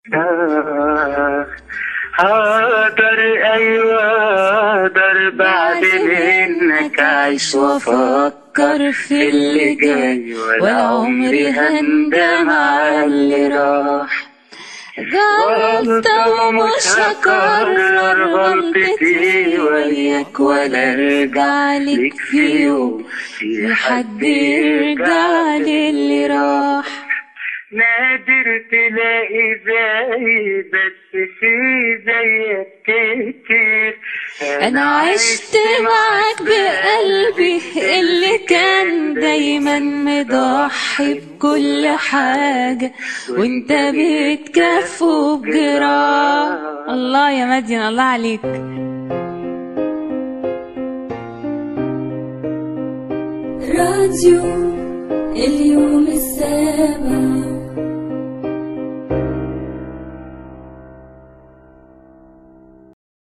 آه هقدر أيوة أقدر بعد منك أعيش وأفكر في اللي جاي ولا عمري هندم على اللي راح غلطة ومش هكرر غلطتي وياك ولا ارجع لك في يوم في حد يرجع للي راح نادر تلاقي زي بس في زيك كتير انا عشت معاك بقلبي اللي كان دايما مضحي بكل حاجة وانت بتكفه بجراح الله يا مدين الله عليك راديو اليوم السابع